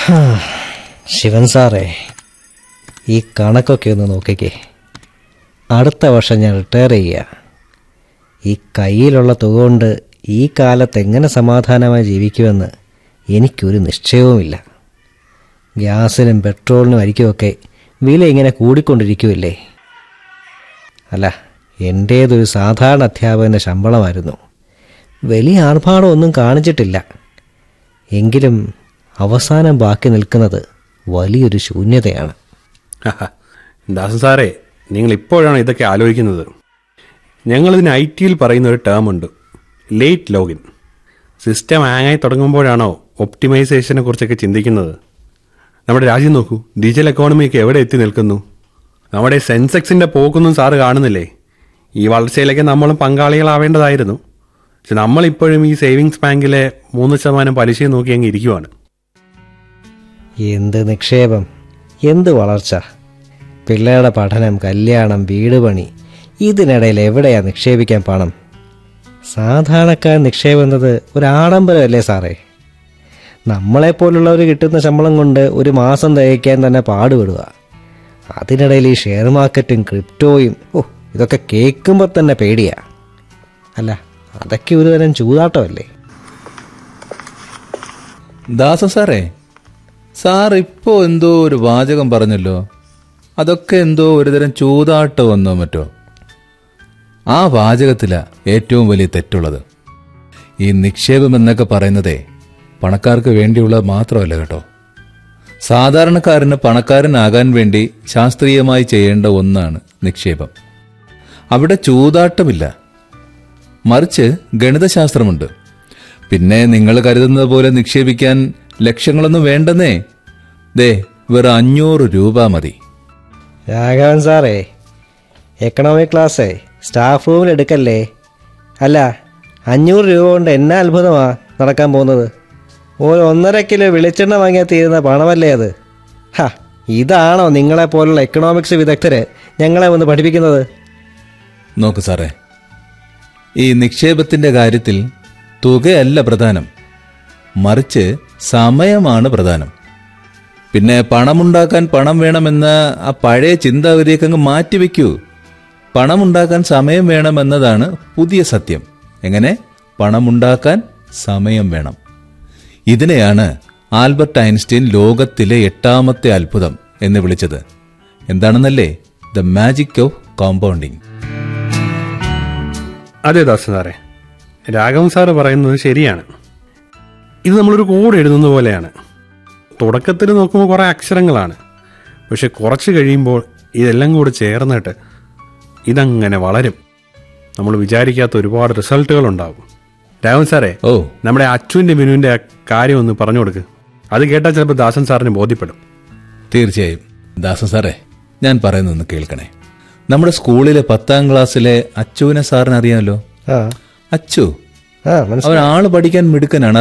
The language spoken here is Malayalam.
ശിവൻ സാറേ ഈ കണക്കൊക്കെ ഒന്ന് നോക്കിക്കേ അടുത്ത വർഷം ഞാൻ റിട്ടയർ ചെയ്യുക ഈ കയ്യിലുള്ള തുക കൊണ്ട് ഈ കാലത്ത് എങ്ങനെ സമാധാനമായി ജീവിക്കുമെന്ന് എനിക്കൊരു നിശ്ചയവുമില്ല ഗ്യാസിനും പെട്രോളിനും അരിക്കുമൊക്കെ വില ഇങ്ങനെ കൂടിക്കൊണ്ടിരിക്കുമല്ലേ അല്ല എൻ്റേതൊരു സാധാരണ അധ്യാപകൻ്റെ ശമ്പളമായിരുന്നു വലിയ ആർഭാടമൊന്നും കാണിച്ചിട്ടില്ല എങ്കിലും അവസാനം ബാക്കി നിൽക്കുന്നത് വലിയൊരു ശൂന്യതയാണ് ദാസൻ സാറേ നിങ്ങൾ ഇപ്പോഴാണ് ഇതൊക്കെ ആലോചിക്കുന്നത് ഞങ്ങളിതിന് ഐ ടിയിൽ പറയുന്ന ഒരു ടേം ഉണ്ട് ലേറ്റ് ലോഗിൻ സിസ്റ്റം ഹാങ്ങായി തുടങ്ങുമ്പോഴാണോ ഒപ്റ്റിമൈസേഷനെ കുറിച്ചൊക്കെ ചിന്തിക്കുന്നത് നമ്മുടെ രാജ്യം നോക്കൂ ഡിജിറ്റൽ എക്കോണമിയൊക്കെ എവിടെ എത്തി നിൽക്കുന്നു നമ്മുടെ സെൻസെക്സിന്റെ പോക്കൊന്നും സാറ് കാണുന്നില്ലേ ഈ വളർച്ചയിലേക്ക് നമ്മളും പങ്കാളികളാവേണ്ടതായിരുന്നു പക്ഷെ നമ്മളിപ്പോഴും ഈ സേവിങ്സ് ബാങ്കിലെ മൂന്ന് ശതമാനം പലിശയും നോക്കി അങ്ങ് ഇരിക്കുവാണ് എന്ത് നിക്ഷേപം എന്ത് വളർച്ച പിള്ളേരുടെ പഠനം കല്യാണം വീട് പണി ഇതിനിടയിൽ എവിടെയാ നിക്ഷേപിക്കാൻ പണം സാധാരണക്കാരൻ നിക്ഷേപം എന്നത് ഒരു ആഡംബരമല്ലേ സാറേ നമ്മളെപ്പോലുള്ളവർ കിട്ടുന്ന ശമ്പളം കൊണ്ട് ഒരു മാസം തികയ്ക്കാൻ തന്നെ പാടുപെടുക അതിനിടയിൽ ഈ ഷെയർ മാർക്കറ്റും ക്രിപ്റ്റോയും ഓ ഇതൊക്കെ കേൾക്കുമ്പോൾ തന്നെ പേടിയാ അല്ല അതൊക്കെ ഒരു തരം ചൂതാട്ടമല്ലേ ദാസ സാറേ സാർ ഇപ്പോ എന്തോ ഒരു വാചകം പറഞ്ഞല്ലോ അതൊക്കെ എന്തോ ഒരുതരം ചൂതാട്ടമെന്നോ മറ്റോ ആ വാചകത്തിലാ ഏറ്റവും വലിയ തെറ്റുള്ളത് ഈ നിക്ഷേപം എന്നൊക്കെ പറയുന്നതേ പണക്കാർക്ക് വേണ്ടിയുള്ളത് മാത്രമല്ല കേട്ടോ സാധാരണക്കാരന് പണക്കാരനാകാൻ വേണ്ടി ശാസ്ത്രീയമായി ചെയ്യേണ്ട ഒന്നാണ് നിക്ഷേപം അവിടെ ചൂതാട്ടമില്ല മറിച്ച് ഗണിതശാസ്ത്രമുണ്ട് പിന്നെ നിങ്ങൾ കരുതുന്നത് പോലെ നിക്ഷേപിക്കാൻ ലക്ഷങ്ങളൊന്നും വേണ്ടെന്നേ ദേ വെറും അഞ്ഞൂറ് രൂപ മതി രാഘവൻ സാറേ എക്കണോമിക് ക്ലാസ്സേ സ്റ്റാഫ് റൂമിൽ എടുക്കല്ലേ അല്ല അഞ്ഞൂറ് രൂപ കൊണ്ട് എന്നാ അത്ഭുതമാ നടക്കാൻ പോകുന്നത് ഒരു ഒന്നര കിലോ വെളിച്ചെണ്ണ വാങ്ങിയാൽ തീരുന്ന പണമല്ലേ അത് ഹാ ഇതാണോ നിങ്ങളെ പോലുള്ള എക്കണോമിക്സ് വിദഗ്ധര് ഞങ്ങളെ ഒന്ന് പഠിപ്പിക്കുന്നത് നോക്ക് സാറേ ഈ നിക്ഷേപത്തിന്റെ കാര്യത്തിൽ തുകയല്ല പ്രധാനം മറിച്ച് സമയമാണ് പ്രധാനം പിന്നെ പണമുണ്ടാക്കാൻ പണം വേണമെന്ന ആ പഴയ ചിന്താഗതിയൊക്കെ അങ്ങ് മാറ്റിവെക്കൂ പണമുണ്ടാക്കാൻ സമയം വേണമെന്നതാണ് പുതിയ സത്യം എങ്ങനെ പണമുണ്ടാക്കാൻ സമയം വേണം ഇതിനെയാണ് ആൽബർട്ട് ഐൻസ്റ്റീൻ ലോകത്തിലെ എട്ടാമത്തെ അത്ഭുതം എന്ന് വിളിച്ചത് എന്താണെന്നല്ലേ ദ മാജിക് ഓഫ് കോമ്പൗണ്ടിങ് അതെ ദാസൻ സാറേ രാഘവൻ സാറ് പറയുന്നത് ശരിയാണ് ഇത് നമ്മളൊരു കോഡ് എഴുതുന്ന പോലെയാണ് തുടക്കത്തിൽ നോക്കുമ്പോൾ കുറേ അക്ഷരങ്ങളാണ് പക്ഷെ കുറച്ച് കഴിയുമ്പോൾ ഇതെല്ലാം കൂടെ ചേർന്നിട്ട് ഇതങ്ങനെ വളരും നമ്മൾ വിചാരിക്കാത്ത ഒരുപാട് റിസൾട്ടുകൾ ഉണ്ടാവും രാഘവൻ സാറേ ഓ നമ്മുടെ അച്ചുവിന്റെ മിനുവിന്റെ ആ കാര്യം ഒന്ന് പറഞ്ഞു കൊടുക്ക് അത് കേട്ടാൽ ചിലപ്പോൾ ദാസൻ സാറിന് ബോധ്യപ്പെടും തീർച്ചയായും ദാസൻ സാറേ ഞാൻ പറയുന്നൊന്ന് കേൾക്കണേ നമ്മുടെ സ്കൂളിലെ പത്താം ക്ലാസ്സിലെ അച്ചുവിനെ സാറിന് അറിയാമല്ലോ ആ അച്ചു ആ മനസ്സിലായി അവൻ ആള് പഠിക്കാൻ മിടുക്കനാണ്